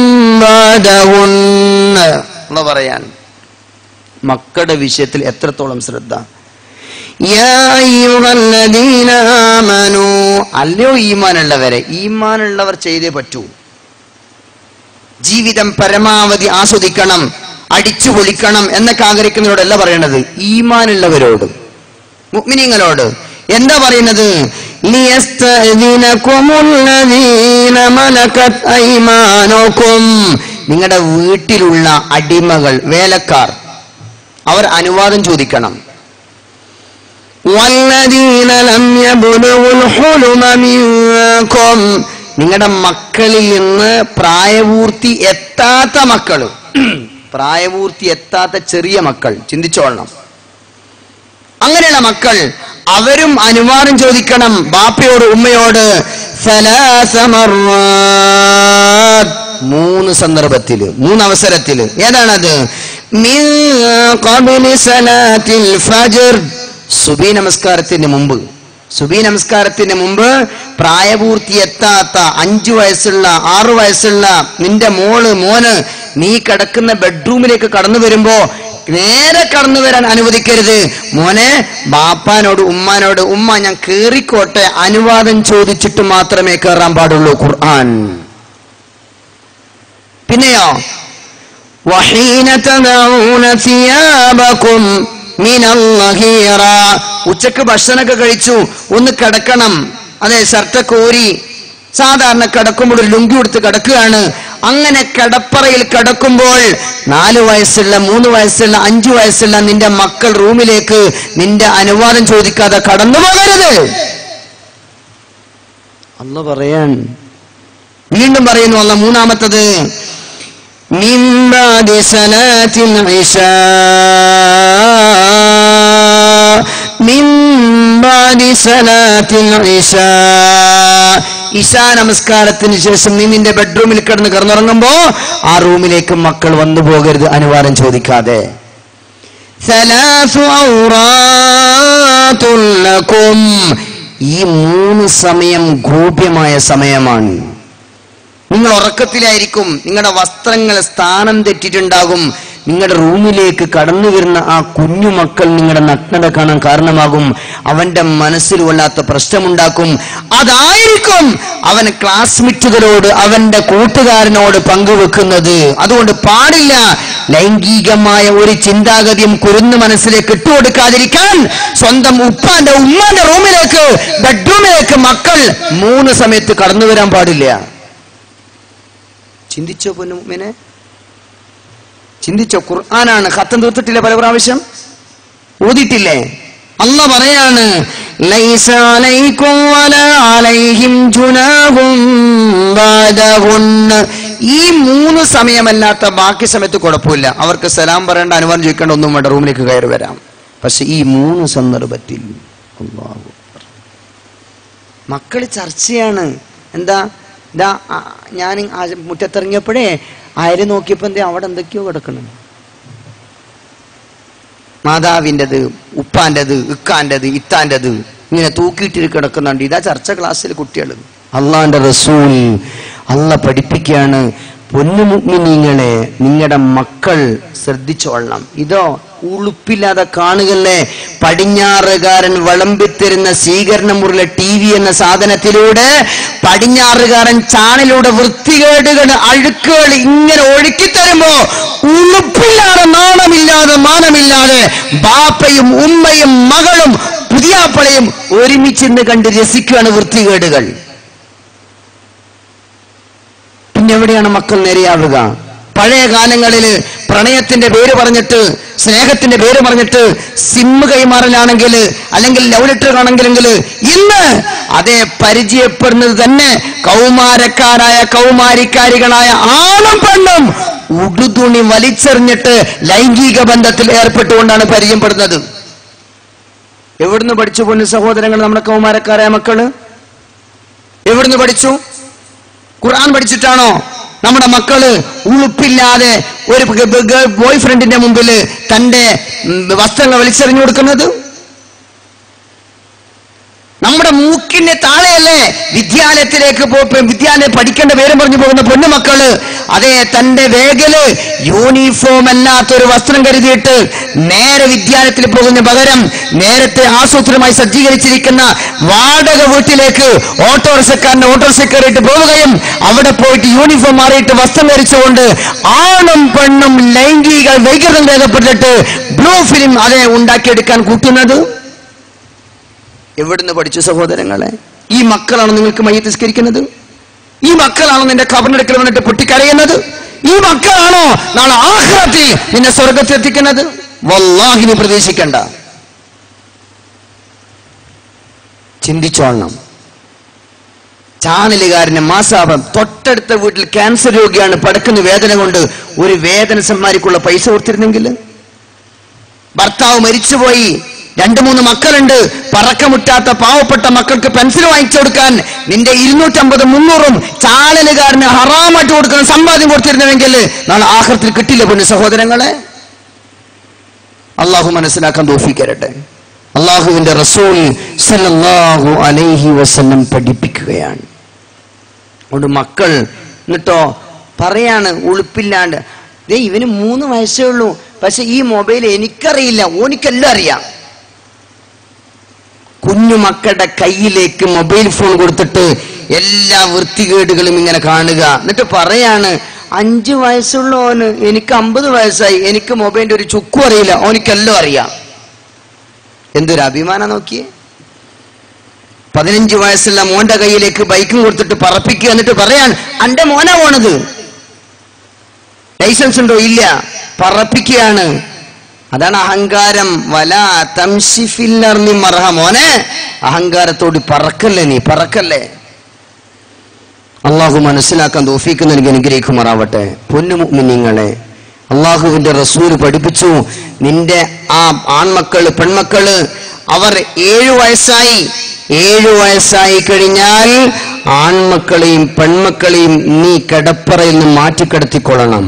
بعدهن الله പറയാൻ മക്കളുടെ വിഷയത്തിൽ എത്രത്തോളം ശ്രദ്ധ യാ അയ്യുഹല്ലദീന ആമനൂ അല്ലയോ ഈമാനുള്ളവരെ ഈമാനുള്ളവർ ചെയ്തേ പറ്റൂ ജീവിതം പരമാവധി ആസ്വദിക്കണം അടിച്ചു പൊളിക്കണം എന്നൊക്കെ ആഗ്രഹിക്കുന്നവരോടല്ല പറയണത് ഈമാനുള്ളവരോട് മുഅ്മിനീങ്ങളോട് എന്താ പറയുന്നത് ലിയസ്തഅ്ദിനകുമുല്ലദീന മലകത് അയ്മാനുകും നിങ്ങളുടെ വീട്ടിലുള്ള അടിമകൾ വേലക്കാർ അവർ അനുവാദം ചോദിക്കണം والذين لم يبلغوا الحلم منكم നിങ്ങളുടെ മക്കളിൽ നിന്ന് പ്രായപൂർത്തി എത്താത്ത മക്കൾ പ്രായപൂർത്തി എത്താത്ത ചെറിയ മക്കൾ ചിന്തിച്ചോളണം അങ്ങനെയുള്ള മക്കൾ അവരും അനുവാദം ചോദിക്കണം ബാപ്പയോട് ഉമ്മയോട് സലാസ മർവാത്ത്. മൂന്ന് സന്ദർഭത്തില് മൂന്ന് അവസരത്തില് ഏതാണത് മിൻ ഖബ്ലി സലാത്തിൽ ഫജ്ർ സുബി നമസ്കാരത്തിന് മുമ്പ് സുബി നമസ്കാരത്തിന് മുമ്പ് പ്രായപൂർത്തി എത്താത്ത അഞ്ചു വയസ്സുള്ള ആറു വയസ്സുള്ള നിന്റെ മോള് മോന് നീ കിടക്കുന്ന ബെഡ്റൂമിലേക്ക് കടന്നു വരുമ്പോ നേരെ കടന്നു വരാൻ അനുവദിക്കരുത് മോനെ ബാപ്പാനോട് ഉമ്മാനോട് ഉമ്മ ഞാൻ കേറിക്കോട്ടെ അനുവാദം ചോദിച്ചിട്ട് മാത്രമേ കയറാൻ പാടുള്ളൂ ഖുർആൻ പിന്നെയോ വഹീന തദഊന സിയാബകും മിനൽ ലഹീറ ഉച്ചക്ക് ഭക്ഷണമൊക്കെ കഴിച്ചു ഒന്ന് കിടക്കണം അതെ ഷർട്ടൊക്കെ ഊരി സാധാരണ കിടക്കുമ്പോൾ ഒരു ലുങ്കി കൊടുത്ത് കിടക്കുകയാണ് അങ്ങനെ കിടപ്പറയിൽ കിടക്കുമ്പോൾ നാല് വയസ്സുള്ള മൂന്ന് വയസ്സുള്ള അഞ്ചു വയസ്സുള്ള നിന്റെ മക്കൾ റൂമിലേക്ക് നിന്റെ അനുവാദം ചോദിക്കാതെ കടന്നു പോകരുത് അല്ല പറയാൻ വീണ്ടും പറയുന്നു അല്ല മൂന്നാമത്തത് من بعد صلاة العشاء من بعد صلاة العشاء ഇശാ നമസ്കാരത്തിന് ശേഷം നീ നിന്റെ ബെഡ്റൂമിൽ കിടന്ന് കിടന്നുറങ്ങുമ്പോ ആ റൂമിലേക്ക് മക്കൾ വന്നു പോകരുത് അനുവാദം ചോദിക്കാതെ ثلاث عورات لكم. ഈ മൂന്ന് സമയം ഗോപ്യമായ സമയമാണ് നിങ്ങൾ ഉറക്കത്തിലായിരിക്കും നിങ്ങളുടെ വസ്ത്രങ്ങൾ സ്ഥാനം തെറ്റിട്ടുണ്ടാകും നിങ്ങളുടെ റൂമിലേക്ക് കടന്നു വരുന്ന ആ കുഞ്ഞു മക്കൾ നിങ്ങളുടെ നഗ്നത കാണാൻ കാരണമാകും അവന്റെ മനസ്സിൽ വല്ലാത്ത പ്രശ്നമുണ്ടാക്കും അതായിരിക്കും അവൻ ക്ലാസ്മേറ്റുകളോട് അവന്റെ കൂട്ടുകാരനോട് പങ്കുവെക്കുന്നത് അതുകൊണ്ട് പാടില്ല ലൈംഗികമായ ഒരു ചിന്താഗതിയും കുരുന്നു മനസ്സിലേക്ക് ഇട്ടുകൊടുക്കാതിരിക്കാൻ സ്വന്തം ഉപ്പാന്റെ ഉമ്മാന്റെ റൂമിലേക്ക് ബെഡ്റൂമിലേക്ക് മക്കൾ മൂന്ന് സമയത്ത് കടന്നു വരാൻ പാടില്ല ചിന്തിച്ചോ പൊന്നുമിനെ ചിന്തിച്ചോ ഖുർആനാണ് ഖത്തം തീർത്തിട്ടില്ല പല പ്രാവശ്യം ഓതിട്ടില്ലേ അല്ല പറയാണ് ലൈസ അലൈക്കും വലാ അലൈഹിം ജുനാഹും ബാദഹുന്ന. ഈ മൂന്ന് സമയമല്ലാത്ത ബാക്കി സമയത്ത് കുഴപ്പമില്ല അവർക്ക് സലാം പറയേണ്ട അനുവാദം ചോദിക്കേണ്ട ഒന്നും വേണ്ട റൂമിലേക്ക് കയറി വരാം പക്ഷെ ഈ മൂന്ന് സന്ദർഭത്തിൽ അല്ലാഹു അക്ബർ. മക്കള് ചർച്ചയാണ് എന്താ ഇതാ ആ, ഞാൻ ആ മുറ്റത്തിറങ്ങിയപ്പോഴേ അയല് നോക്കിയപ്പോ എന്തേ അവിടെ എന്തൊക്കെയോ കിടക്കണം മാതാവിൻ്റെത് ഉപ്പാൻ്റെത് ഇക്കാൻ്റെത് ഇത്താൻ്റെത് ഇങ്ങനെ തൂക്കിയിട്ട് കിടക്കുന്നുണ്ട് ഇതാ ചർച്ച ക്ലാസ്സിൽ കുട്ടികൾ അള്ളാന്റെ റസൂൽ അള്ള പഠിപ്പിക്കുകയാണ് പൊന്നുമുഗ്മിനീങ്ങളെ നിങ്ങളുടെ മക്കൾ ശ്രദ്ധിച്ചോളണം ഇതോ ഉളുപ്പില്ലാതെ കാണുകല്ലേ പടിഞ്ഞാറുകാരൻ വിളമ്പിത്തരുന്ന സ്വീകരണ മുറിയിലെ ടി വി എന്ന സാധനത്തിലൂടെ പടിഞ്ഞാറുകാരൻ ചാനലിലൂടെ വൃത്തികേടുകൾ അഴുക്കുകൾ ഇങ്ങനെ ഒഴുക്കി തരുമ്പോ ഉളുപ്പില്ലാതെ നാണമില്ലാതെ മാനമില്ലാതെ ബാപ്പയും ഉമ്മയും മകളും പുതിയാപ്പളയും ഒരുമിച്ചിന്ന് കണ്ട് രസിക്കുകയാണ് വൃത്തികേടുകൾ പിന്നെ എവിടെയാണ് മക്കൾ നേരെയാവുക പഴയ കാലങ്ങളിൽ പ്രണയത്തിന്റെ പേര് പറഞ്ഞിട്ട് സ്നേഹത്തിന്റെ പേര് പറഞ്ഞിട്ട് സിമ്മ് കൈമാറലാണെങ്കിൽ അല്ലെങ്കിൽ ലവ് ലെറ്റർ ആണെങ്കിലെങ്കിൽ ഇന്ന് അതേ പരിചയപ്പെടുന്നത് തന്നെ കൗമാരക്കാരായ കൗമാരിക്കാരികളായ ആണും പെണ്ണും ഉടുതുണി വലിച്ചെറിഞ്ഞിട്ട് ലൈംഗിക ബന്ധത്തിൽ ഏർപ്പെട്ടുകൊണ്ടാണ് പരിചയപ്പെടുന്നത് എവിടുന്ന് പഠിച്ചു പൊന്നു സഹോദരങ്ങൾ നമ്മുടെ കൗമാരക്കാരായ മക്കള് എവിടുന്ന് പഠിച്ചു ഖുർആൻ പഠിച്ചിട്ടാണോ നമ്മുടെ മക്കള് ഉളുപ്പില്ലാതെ ഒരു ബോയ് ഫ്രണ്ടിന്റെ മുമ്പിൽ തന്റെ ഉം, വസ്ത്രങ്ങൾ വലിച്ചെറിഞ്ഞു കൊടുക്കുന്നത് നമ്മുടെ മൂക്കിന്റെ താഴെയല്ലേ വിദ്യാലയത്തിലേക്ക് പോ വിദ്യാലയം പഠിക്കേണ്ട പേരും പറഞ്ഞു പോകുന്ന പൊന്നുമക്കള് അതെ തന്റെ വേഗല് യൂണിഫോം അല്ലാത്തൊരു വസ്ത്രം കരുതിയിട്ട് നേരെ വിദ്യാലയത്തിൽ പോകുന്ന പകരം നേരത്തെ ആസൂത്രണമായി സജ്ജീകരിച്ചിരിക്കുന്ന വാടക വീട്ടിലേക്ക് ഓട്ടോറിക്ഷക്കാരന്റെ ഓട്ടോറിക്ഷ കയറിയിട്ട് പോവുകയും അവിടെ പോയിട്ട് യൂണിഫോം മാറിയിട്ട് വസ്ത്രം ധരിച്ചുകൊണ്ട് ആണും പെണ്ണും ലൈംഗിക വൈകൃതം രേഖപ്പെട്ടിട്ട് ബ്ലൂ ഫിലിം അതെ ഉണ്ടാക്കിയെടുക്കാൻ കൂട്ടുന്നത് എവിടുന്ന് പഠിച്ചു സഹോദരങ്ങളെ ഈ മക്കളാണ് നിങ്ങൾക്ക് മയ്യ തിസ്കരിക്കുന്നത് ഈ മക്കളാണോ നിന്റെ കബറിനെടുക്കൽ വന്നിട്ട് പൊട്ടിക്കരയുന്നത് ഈ മക്കളാണോ നാളെ ആഹ്റത്തിൽ നിന്നെ സ്വർഗത്തിൽ എത്തിക്കുന്നത് വല്ലാഹിനി പ്രതീക്ഷിക്കണ്ട ചിന്തിച്ചോളണം ചാനലുകാരന് മാസാപം തൊട്ടടുത്ത വീട്ടിൽ ക്യാൻസർ രോഗിയാണ് പടക്കുന്ന വേദന കൊണ്ട് ഒരു വേദന സമ്മാനിക്കുള്ള പൈസ കൊടുത്തിരുന്നെങ്കിൽ ഭർത്താവ് മരിച്ചുപോയി രണ്ടു മൂന്ന് മക്കളുണ്ട് പറക്കമുറ്റാത്ത പാവപ്പെട്ട മക്കൾക്ക് പെൻസിൽ വാങ്ങിച്ചു കൊടുക്കാൻ നിന്റെ ഇരുന്നൂറ്റമ്പത് മുന്നൂറും ചാനലുകാരന് ഹറാമായിട്ട് കൊടുക്കുന്ന സമ്പാദ്യം കൊടുത്തിരുന്നുവെങ്കിൽ നാളെ ആഹ്റത്തിൽ കിട്ടില്ല പൊന്നു സഹോദരങ്ങളെ അള്ളാഹു മനസ്സിലാക്കാൻ തോഫിക്കരട്ടെ അള്ളാഹുവിന്റെ റസൂൽ സല്ലല്ലാഹു അലൈഹി വസല്ലം പഠിപ്പിക്കുകയാണ് അതുകൊണ്ട് മക്കൾ എന്നിട്ടോ പറയാണ് ഉളുപ്പില്ലാണ്ട് ദേ ഇവന് മൂന്ന് വയസ്സേ ഉള്ളൂ പക്ഷെ ഈ മൊബൈൽ എനിക്കറിയില്ല ഓനിക്കെല്ലാം അറിയാം കുഞ്ഞു മക്കളുടെ കയ്യിലേക്ക് മൊബൈൽ ഫോൺ കൊടുത്തിട്ട് എല്ലാ വൃത്തികേടുകളും ഇങ്ങനെ കാണുക എന്നിട്ട് പറയാണ് അഞ്ചു വയസ്സുള്ള ഓന് എനിക്ക് അമ്പത് വയസ്സായി എനിക്ക് മൊബൈലിന്റെ ഒരു ചുക്കും അറിയില്ല ഓനിക്കെല്ലാം അറിയാം എന്തൊരു അഭിമാനം നോക്കിയേ പതിനഞ്ച് വയസ്സുള്ള മോന്റെ കയ്യിലേക്ക് ബൈക്കും കൊടുത്തിട്ട് പറപ്പിക്കുക എന്നിട്ട് പറയാൻ അന്റെ മോനാ പോണത് ലൈസൻസ് ഉണ്ടോ ഇല്ല പറപ്പിക്കുകയാണ് അതാണ് അഹങ്കാരം വല തംഷിഫില്ലർന്നി മറഹ മോനെ അഹങ്കാരത്തോട് പറക്കല്ലേ നീ പറക്കല്ലേ അള്ളാഹു മനസ്സിലാക്കാൻ തോഫിക്ക് നൽകി അനുഗ്രഹിക്കുമാറാവട്ടെ പൊന്നുമുഗ്മിനിങ്ങളെ അള്ളാഹുവിന്റെ റസൂൽ പഠിപ്പിച്ചു നിന്റെ ആ ആൺമക്കള് പെൺമക്കള് അവർ ഏഴു വയസ്സായി ഏഴു വയസ്സായി കഴിഞ്ഞാൽ ആൺമക്കളെയും പെൺമക്കളെയും നീ കിടപ്പറയിൽ നിന്ന് മാറ്റിക്കിടത്തിക്കൊള്ളണം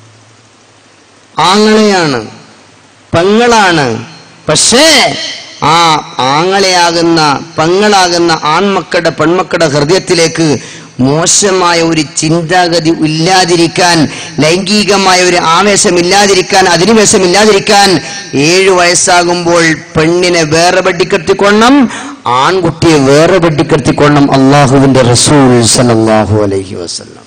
ആങ്ങളെയാണ് പെങ്ങളാണ് പക്ഷേ ആ ആങ്ങളെയാകുന്ന പെങ്ങളാകുന്ന ആൺമക്കളുടെ പെൺമക്കളുടെ ഹൃദയത്തിലേക്ക് മോശമായ ഒരു ചിന്താഗതി ഇല്ലാതിരിക്കാൻ ലൈംഗികമായ ഒരു ആവേശം ഇല്ലാതിരിക്കാൻ അധിനിവേശം ഇല്ലാതിരിക്കാൻ ഏഴു വയസ്സാകുമ്പോൾ പെണ്ണിനെ വേറെ വെട്ടിക്കെടുത്തിക്കൊള്ളണം ആൺകുട്ടിയെ വേറെ വെട്ടിക്കെടുത്തിക്കൊള്ളണം അള്ളാഹുവിന്റെ റസൂൽ സല്ലല്ലാഹു അലൈഹി വസല്ലം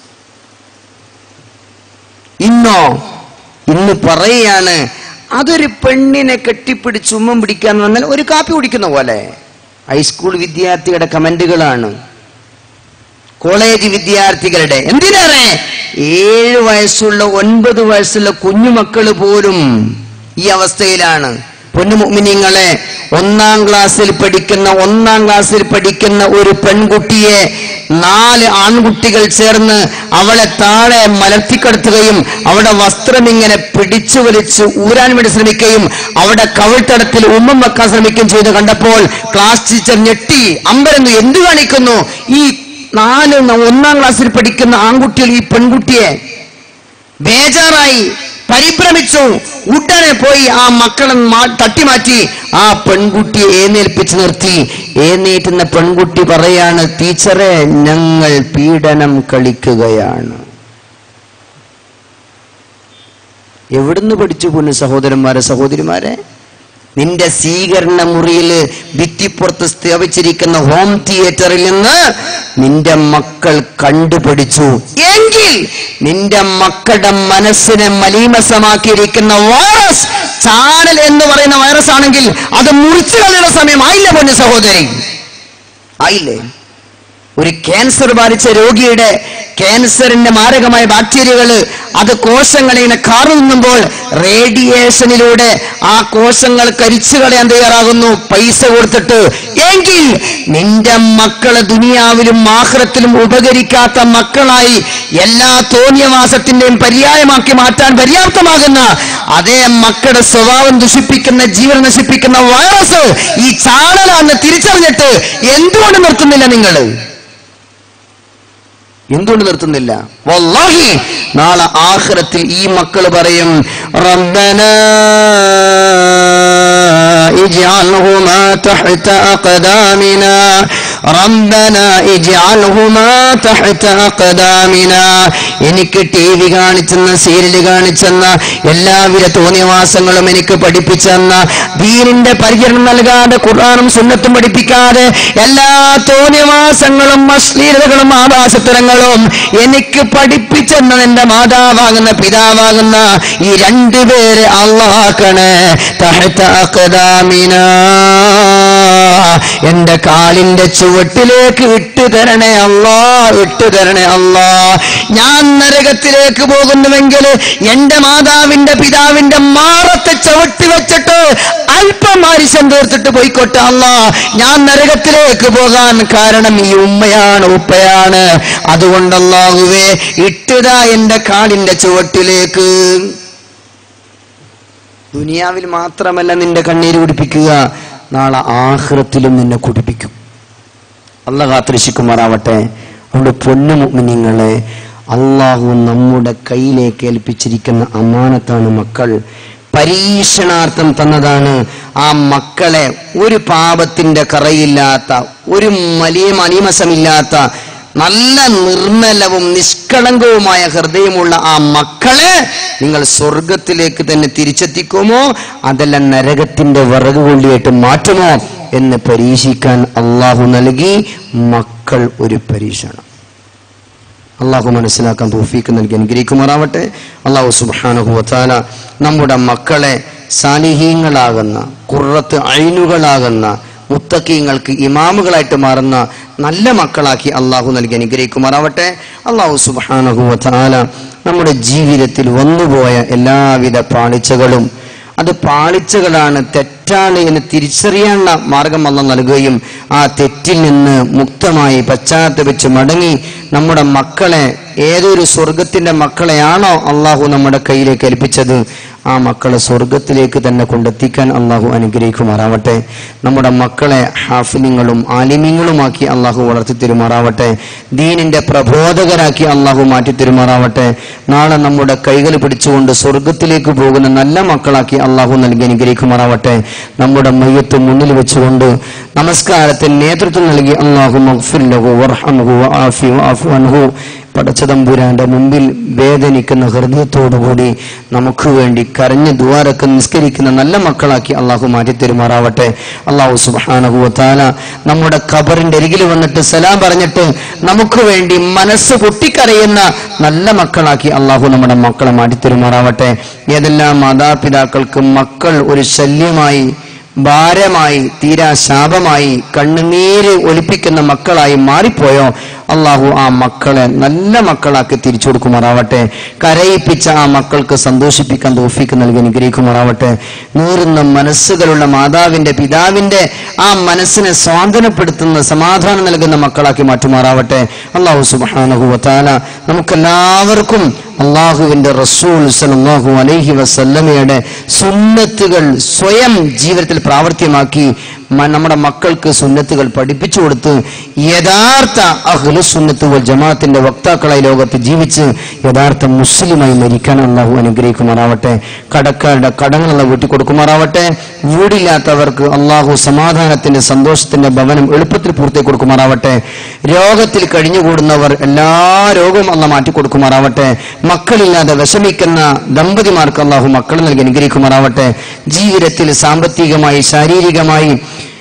ഇന്നോ ഇന്ന് പറയാണ് അതൊരു പെണ്ണിനെ കെട്ടിപ്പിടിച്ച് ഉമ്മം പിടിക്കാൻ വന്നാൽ ഒരു കാപ്പി കുടിക്കുന്ന പോലെ ഹൈസ്കൂൾ വിദ്യാർത്ഥിയുടെ കമന്റുകളാണ് കോളേജ് വിദ്യാർത്ഥികളുടെ എന്തിനേറെ ഏഴ് വയസ്സുള്ള ഒൻപത് വയസ്സുള്ള കുഞ്ഞുമക്കള് പോലും ഈ അവസ്ഥയിലാണ് പൊന്നുമുമിനിങ്ങളെ ഒന്നാം ക്ലാസ്സിൽ പഠിക്കുന്ന ഒന്നാം ക്ലാസ്സിൽ പഠിക്കുന്ന ഒരു പെൺകുട്ടിയെ നാല് ആൺകുട്ടികൾ ചേർന്ന് അവളെ താഴെ മലർത്തിക്കെടുത്തുകയും അവിടെ വസ്ത്രം ഇങ്ങനെ പിടിച്ചു വലിച്ച് ഊരാൻ വേണ്ടി ശ്രമിക്കുകയും അവിടെ കവിൾത്തടത്തിൽ ഉമ്മം വെക്കാൻ ശ്രമിക്കുകയും ചെയ്ത് കണ്ടപ്പോൾ ക്ലാസ് ടീച്ചർ ഞെട്ടി അമ്പരന്നു എന്തു കാണിക്കുന്നു ഈ നാല് ന- ഒന്നാം ക്ലാസ്സിൽ പഠിക്കുന്ന ആൺകുട്ടികൾ ഈ പെൺകുട്ടിയെ ബേജാറായി പരിഭ്രമിച്ചു ഉടനെ പോയി ആ മക്കളെ മാ- തട്ടിമാറ്റി ആ പെൺകുട്ടിയെ എഴുന്നേൽപ്പിച്ചു നിർത്തി എഴുന്നേറ്റുന്ന പെൺകുട്ടി പറയാണ് ടീച്ചറെ ഞങ്ങൾ പീഡനം കളിക്കുകയാണ് എവിടുന്ന് പഠിച്ചു പോന്നു സഹോദരന്മാരെ സഹോദരിമാരെ നിന്റെ സ്വീകരണ മുറിയിൽ ഭിത്തിപ്പുറത്ത് സ്ഥാപിച്ചിരിക്കുന്ന ഹോം തിയേറ്ററിൽ നിന്ന് നിന്റെ മക്കൾ കണ്ടുപിടിച്ചു എങ്കിൽ നിന്റെ മക്കളുടെ മനസ്സിനെ മലീമസമാക്കിയിരിക്കുന്ന വൈറസ് ചാനൽ എന്ന് പറയുന്ന വൈറസ് ആണെങ്കിൽ അത് മുറിച്ചു കളയുന്ന സമയം ആയില്ല പൊന്നു സഹോദരി ആയില്ലേ ഒരു ക്യാൻസർ ബാധിച്ച രോഗിയുടെ ക്യാൻസറിന്റെ മാരകമായ ബാക്ടീരിയകൾ അത് കോശങ്ങളെ ഇങ്ങനെ കാറു നിന്നുമ്പോൾ റേഡിയേഷനിലൂടെ ആ കോശങ്ങൾ കരിച്ചു കളയാൻ തയ്യാറാകുന്നു പൈസ കൊടുത്തിട്ട് എങ്കിൽ നിന്റെ മക്കളെ ദുനിയാവിലും ആഹ്റത്തിലും ഉപകരിക്കാത്ത മക്കളായി എല്ലാ തോന്നിയവാസത്തിന്റെയും പര്യായമാക്കി മാറ്റാൻ പര്യാപ്തമാകുന്ന അതേ മക്കളുടെ സ്വഭാവം ദുഷിപ്പിക്കുന്ന ജീവൻ നശിപ്പിക്കുന്ന വൈറസ് ഈ ചാനലാണെന്ന് തിരിച്ചറിഞ്ഞിട്ട് എന്തുകൊണ്ട് നിർത്തുന്നില്ല നിങ്ങൾ എന്തുകൊണ്ട് നിർത്തുന്നില്ല വല്ലാഹി നാളെ ആഖിറത്തിൽ ഈ മക്കൾ പറയും റബ്ബന اجعلهما تحت أقدامنا ربنا اجعلهما تحت أقدامنا എനിക്ക് ടി വി കാണിച്ചെന്ന സീരിയൽ കാണിച്ചെന്ന എല്ലാവിധ തോന്നിയവാസങ്ങളും എനിക്ക് പഠിപ്പിച്ചെന്ന ദീനിന്റെ പരിചരണം നൽകാതെ ഖുർആാനും സുന്നത്തും പഠിപ്പിക്കാതെ എല്ലാ തോന്നിയവാസങ്ങളും അശ്ലീലതകളും ആഭാസത്തരങ്ങളും എനിക്ക് പഠിപ്പിച്ചെന്ന എന്റെ മാതാവാകുന്ന പിതാവാകുന്ന ഈ രണ്ടുപേരെ അള്ളാക്കണേ തഹത്ത അഖദാമിന എന്റെ കാലിന്റെ ചുവട്ടിലേക്ക് ഇട്ടു തരണേ അല്ലാ ഇട്ടു തരണേ അല്ലാ ഞാൻ നരകത്തിലേക്ക് പോകുന്നുവെങ്കിൽ എന്റെ മാതാവിന്റെ പിതാവിന്റെ മാറത്തെ ചവിട്ടി വെച്ചിട്ട് അല്പം ആരിശം തീർത്തിട്ട് പോയിക്കോട്ടെ അല്ല ഞാൻ നരകത്തിലേക്ക് പോകാൻ കാരണം ഈ ഉമ്മയാണ് ഉപ്പയാണ് അതുകൊണ്ട് അല്ലാഹുവേ ഇട്ടുതാ എന്റെ കാലിന്റെ ചുവട്ടിലേക്ക് ദുനിയാവിൽ മാത്രമല്ല നിന്റെ കണ്ണീര് കുടിപ്പിക്കുക നാളെ ആഹ്റത്തിലും നിന്നെ കുടിപ്പിക്കും അല്ല കാത്തിരിശിക്കുമാറാവട്ടെ അവിടെ പൊന്നുമുമിനിങ്ങളെ അള്ളാഹു നമ്മുടെ കയ്യിലേക്ക് ഏൽപ്പിച്ചിരിക്കുന്ന അമാനത്താണ് മക്കൾ പരീക്ഷണാർത്ഥം തന്നതാണ് ആ മക്കളെ ഒരു പാപത്തിന്റെ കറയില്ലാത്ത ഒരു വലിയ മനിമസമില്ലാത്ത നല്ല നിർമ്മലവും നിഷ്കളങ്കവുമായ ഹൃദയമുള്ള ആ മക്കളെ നിങ്ങൾ സ്വർഗത്തിലേക്ക് തന്നെ തിരിച്ചെത്തിക്കുമോ അതല്ല നരകത്തിന്റെ വിറക് കൊള്ളിയായിട്ട് മാറ്റുമോ എന്ന് പരീക്ഷിക്കാൻ അള്ളാഹു നൽകി മക്കൾ ഒരു പരീക്ഷണം അള്ളാഹു മനസ്സിലാക്കാൻ തോഫീക്ക് നൽകി അനുഗ്രഹിക്കുമാറാവട്ടെ അള്ളാഹു സുബാനഹു വത്താല നമ്മുടെ മക്കളെ സാലിഹീങ്ങളാകുന്ന കുറത്ത് അയിനുകളാകുന്ന മുത്തക്കീങ്ങൾക്ക് ഇമാമുകളായിട്ട് മാറുന്ന നല്ല മക്കളാക്കി അള്ളാഹു നൽകി അനുഗ്രഹിക്കുമാറാവട്ടെ അള്ളാഹു സുബാനഹു വത്താല നമ്മുടെ ജീവിതത്തിൽ വന്നുപോയ എല്ലാവിധ പാളിച്ചകളും അത് പാളിച്ചകളാണ് തെറ്റ തെറ്റാണ് എന്ന് തിരിച്ചറിയാനുള്ള മാർഗം അല്ല നൽകുകയും ആ തെറ്റിൽ നിന്ന് മുക്തമായി പശ്ചാത്തപിച്ച് മടങ്ങി നമ്മുടെ മക്കളെ ഏതൊരു സ്വർഗത്തിന്റെ മക്കളെയാണോ അള്ളാഹു നമ്മുടെ കയ്യിലേക്ക് ഏൽപ്പിച്ചത് ആ മക്കളെ സ്വർഗത്തിലേക്ക് തന്നെ കൊണ്ടെത്തിക്കാൻ അള്ളാഹു അനുഗ്രഹിക്കുമാറാവട്ടെ നമ്മുടെ മക്കളെ ഹാഫിലിങ്ങളും ആലിമ്യങ്ങളുമാക്കി അള്ളാഹു വളർത്തി തരുമാറാവട്ടെ ദീനിന്റെ പ്രബോധകരാക്കി അള്ളാഹു മാറ്റി തരുമാറാവട്ടെ നാളെ നമ്മുടെ കൈകൾ പിടിച്ചുകൊണ്ട് സ്വർഗത്തിലേക്ക് പോകുന്ന നല്ല മക്കളാക്കി അള്ളാഹു നൽകി അനുഗ്രഹിക്കുമാറാവട്ടെ നമ്മുടെ മയ്യത്ത് മുന്നിൽ വെച്ചുകൊണ്ട് നമസ്കാരത്തിന് നേതൃത്വം നൽകി അള്ളാഹു മഗ്ഫിർ വർഹംഹു വആഫി വഅഫു അൻഹു പടച്ചതമ്പുരാന്റെ മുമ്പിൽ വേദനിക്കുന്ന ഹൃദയത്തോടുകൂടി നമുക്ക് വേണ്ടി കരഞ്ഞ് ദ്വാരക്ക് നിസ്കരിക്കുന്ന നല്ല മക്കളാക്കി അള്ളാഹു മാറ്റി തരുമാറാവട്ടെ അള്ളാഹു സുബാനഹുവത്താല നമ്മുടെ ഖബറിന്റെ അരികിൽ വന്നിട്ട് സലാം പറഞ്ഞിട്ട് നമുക്ക് വേണ്ടി മനസ്സ് പൊട്ടിക്കരയുന്ന നല്ല മക്കളാക്കി അള്ളാഹു നമ്മുടെ മക്കളെ മാറ്റി തരുമാറാവട്ടെ ഏതെല്ലാം മാതാപിതാക്കൾക്ക് മക്കൾ ഒരു ശല്യമായി ഭാരമായി തീരാ ശാപമായി കണ്ണുനീര് ഒലിപ്പിക്കുന്ന മക്കളായി മാറിപ്പോയോ അള്ളാഹു ആ മക്കളെ നല്ല മക്കളാക്കി തിരിച്ചു കൊടുക്കുമാറാവട്ടെ കരയിപ്പിച്ച ആ മക്കൾക്ക് സന്തോഷിപ്പിക്കാൻ തോഫിക്ക് നൽകി അനുഗ്രഹിക്കുമാറാവട്ടെ നൂറുന്ന മനസ്സുകളുള്ള മാതാവിന്റെ പിതാവിന്റെ ആ മനസ്സിനെ സ്വാതന്ത്ര്യപ്പെടുത്തുന്ന സമാധാനം നൽകുന്ന മക്കളാക്കി മാറ്റുമാറാവട്ടെ അള്ളാഹു സുബാനഹുവത്താല നമുക്കെല്ലാവർക്കും അള്ളാഹുവിന്റെ റസൂൽ സല്ലല്ലാഹു അലൈഹി വസല്ലമയുടെ സുന്നത്തുകൾ സ്വയം ജീവിതത്തിൽ പ്രാവർത്തികമാക്കി മ- നമ്മുടെ മക്കൾക്ക് സുന്നത്തുകൾ പഠിപ്പിച്ചു കൊടുത്ത് യഥാർത്ഥ അഹ്ലു സുന്നത്ത് വൽ ജമാഅത്തിന്റെ വക്താക്കളായി ലോകത്ത് ജീവിച്ച് യഥാർത്ഥ മുസ്ലിമായി മരിക്കാൻ അള്ളാഹു അനുഗ്രഹിക്കുമാറാവട്ടെ കടക്കാരുടെ കടങ്ങളുള്ള വീട്ടി കൊടുക്കുമാറാവട്ടെ വീടില്ലാത്തവർക്ക് അള്ളാഹു സമാധാനത്തിന്റെ സന്തോഷത്തിന്റെ ഭവനം എളുപ്പത്തിൽ പൂർത്തി കൊടുക്കുമാറാവട്ടെ രോഗത്തിൽ കഴിഞ്ഞുകൂടുന്നവർ എല്ലാ രോഗവും അല്ല മാറ്റി കൊടുക്കുമാറാവട്ടെ മക്കളില്ലാതെ വിഷമിക്കുന്ന ദമ്പതിമാർക്ക് അള്ളാഹു മക്കൾ നൽകി അനുഗ്രഹിക്കുമാറാവട്ടെ ജീവിതത്തിൽ സാമ്പത്തികമായി ശാരീരികമായി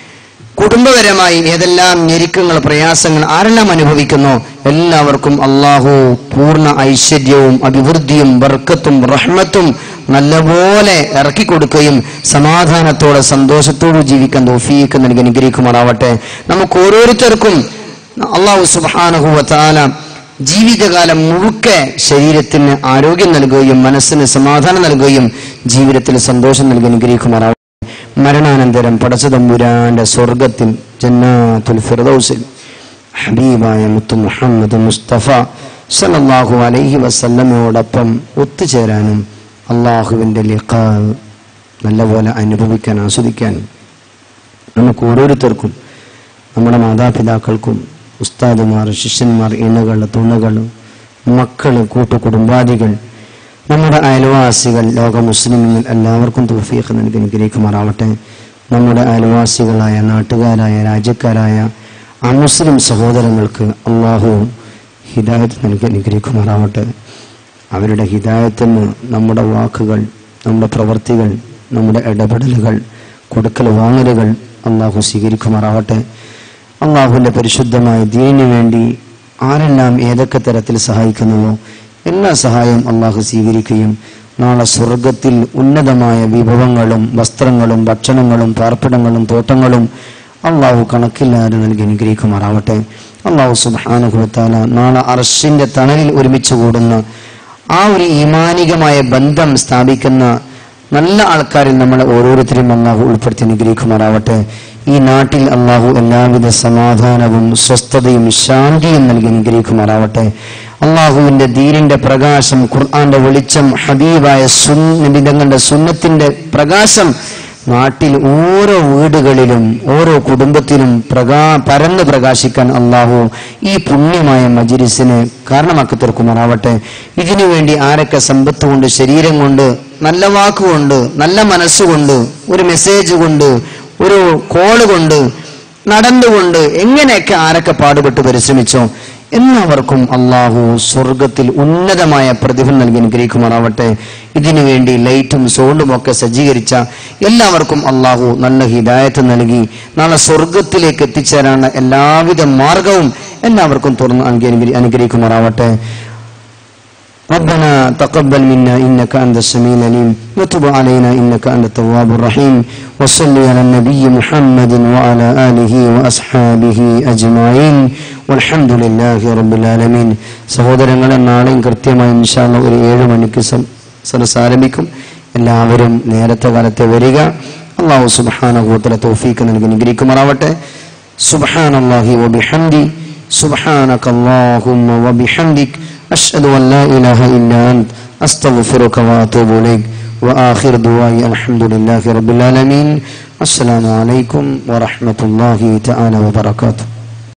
കുടുംബപരമായി ഏതെല്ലാം ഞെരുക്കങ്ങൾ പ്രയാസങ്ങൾ ആരെല്ലാം അനുഭവിക്കുന്നു എല്ലാവർക്കും അള്ളാഹു പൂർണ്ണ ഐശ്വര്യവും അഭിവൃദ്ധിയും ബർക്കത്തും റഹ്മത്തും നല്ലപോലെ ഇറക്കി കൊടുക്കുകയും സമാധാനത്തോടെ സന്തോഷത്തോടെ ജീവിക്കാൻ തോഫീക്ക് നൽകി അനുഗ്രഹിക്കുമാറാവട്ടെ നമുക്ക് ഓരോരുത്തർക്കും അള്ളാഹു സുബാനഹുവത്താല ജീവിതകാലം മുഴുക്കെ ശരീരത്തിന് ആരോഗ്യം നൽകുകയും മനസ്സിന് സമാധാനം നൽകുകയും ജീവിതത്തിൽ സന്തോഷം നൽകി അനുഗ്രഹിക്കുമാറാവട്ടെ മരണാനന്തരം പടച്ചതമ്പുരാന്റെ സ്വർഗത്തിൽ ജന്നാത്തുൽ ഫിർദൗസിൽ ഹബീബായ മുത്തു മുഹമ്മദ് മുസ്തഫ സല്ലല്ലാഹു അലൈഹി വസല്ലമയോടൊപ്പം ഒത്തുചേരാനും അള്ളാഹുവിൻ്റെ ലിഖാ നല്ലപോലെ അനുഭവിക്കാൻ ആസ്വദിക്കാൻ നമുക്ക് ഓരോരുത്തർക്കും നമ്മുടെ മാതാപിതാക്കൾക്കും ഉസ്താദുമാർ ശിഷ്യന്മാർ ഇണകൾ തുണകൾ മക്കൾ കൂട്ടുകുടുംബാദികൾ നമ്മുടെ അയൽവാസികൾ ലോക മുസ്ലിമുകൾ എല്ലാവർക്കും തൗഫീഖ് നൽകി അനുഗ്രഹിക്കുമാറാവട്ടെ നമ്മുടെ അയൽവാസികളായ നാട്ടുകാരായ രാജ്യക്കാരായ അമുസ്ലിം സഹോദരങ്ങൾക്ക് അള്ളാഹു ഹിദായത്ത് നൽകി അനുഗ്രഹിക്കുമാറാവട്ടെ അവരുടെ ഹിദായത്തിന് നമ്മുടെ വാക്കുകൾ നമ്മുടെ പ്രവർത്തികൾ നമ്മുടെ ഇടപെടലുകൾ കൊടുക്കൽ വാങ്ങലുകൾ അള്ളാഹു സ്വീകരിക്കുമാറാവട്ടെ അള്ളാഹുവിൻ്റെ പരിശുദ്ധമായ ദീനിനു വേണ്ടി ആരെല്ലാം ഏതൊക്കെ തരത്തിൽ സഹായിക്കുന്നുവോ എല്ലാ സഹായവും അള്ളാഹു സ്വീകരിക്കുകയും നാളെ സ്വർഗത്തിൽ ഉന്നതമായ വിഭവങ്ങളും വസ്ത്രങ്ങളും ഭക്ഷണങ്ങളും പാർപ്പിടങ്ങളും തോട്ടങ്ങളും അള്ളാഹു കണക്കില്ലാതെ നൽകി അനുഗ്രഹിക്കുമാറാവട്ടെ അള്ളാഹു സുബാനുഭവത്താല നാളെ അർഷിന്റെ തണലിൽ ഒരുമിച്ച് കൂടുന്ന ആ ഒരു ഈമാനികമായ ബന്ധം സ്ഥാപിക്കുന്ന നല്ല ആൾക്കാരിൽ നമ്മളെ ഓരോരുത്തരും അള്ളാഹു ഉൾപ്പെടുത്തി അനുഗ്രഹിക്കുമാറാവട്ടെ ഈ നാട്ടിൽ അള്ളാഹു എല്ലാവിധ സമാധാനവും സ്വസ്ഥതയും ശാന്തിയും നൽകി അനുഗ്രഹിക്കുമാറാവട്ടെ അള്ളാഹുവിന്റെ ദീനിന്റെ പ്രകാശം ഖുർആന്റെ വെളിച്ചം ഹബീബായ സുന്നിതങ്ങളുടെ സുന്നത്തിന്റെ പ്രകാശം നാട്ടിൽ ഓരോ വീടുകളിലും ഓരോ കുടുംബത്തിലും പ്രകാ പരന്ന് പ്രകാശിക്കാൻ അള്ളാഹു ഈ പുണ്യമായ മജിരിസിന് കാരണമാക്കി തീർക്കുമാറാവട്ടെ ഇതിനു വേണ്ടി ആരൊക്കെ സമ്പത്ത് കൊണ്ട് ശരീരം കൊണ്ട് നല്ല വാക്കുകൊണ്ട് നല്ല മനസ്സുകൊണ്ട് ഒരു മെസ്സേജ് കൊണ്ട് ഒരു കോള് കൊണ്ട് നടന്നുകൊണ്ട് എങ്ങനെയൊക്കെ ആരൊക്കെ പാടുപെട്ട് പരിശ്രമിച്ചോ എല്ലാവർക്കും അള്ളാഹു സ്വർഗത്തിൽ ഉന്നതമായ പ്രതിഫലം നൽകി അനുഗ്രഹിക്കുമാറാവട്ടെ ഇതിനു വേണ്ടി ലൈറ്റും സൗണ്ടും ഒക്കെ സജ്ജീകരിച്ച എല്ലാവർക്കും അള്ളാഹു നല്ല ഹിദായത്ത് നൽകി നാളെ സ്വർഗത്തിലേക്ക് എത്തിച്ചേരാനുള്ള എല്ലാവിധ മാർഗവും എല്ലാവർക്കും തുറന്ന് അനുഗ്രഹി- അനുഗ്രഹിക്കുമാറാവട്ടെ ربنا تقبل منا إنك أنت السميع العليم وتب علينا إنك أنت التواب الرحيم وصل على النبي محمد وعلى آله وأصحابه أجمعين والحمد لله رب العالمين സഹോദരങ്ങളെ നാളെയും കൃത്യമായി ഇൻഷാല്ല ഒരു ഏഴ് മണിക്ക് സം- സദസ്സ് ആരംഭിക്കും എല്ലാവരും നേരത്തെ കാലത്തെ വരിക അള്ളാഹു സുബാനഹുത്തല തോഫീക്ക് നൽകി അനുഗ്രഹിക്കുമാറാവട്ടെ സുബഹാനല്ലാഹി വബിഹംദി سبحانك اللهم وبحمدك أشهد أن لا إله إلا أنت أستغفرك وأتوب إليك وآخر دعائي الحمد لله رب العالمين السلام عليكم ورحمة الله تعالى وبركاته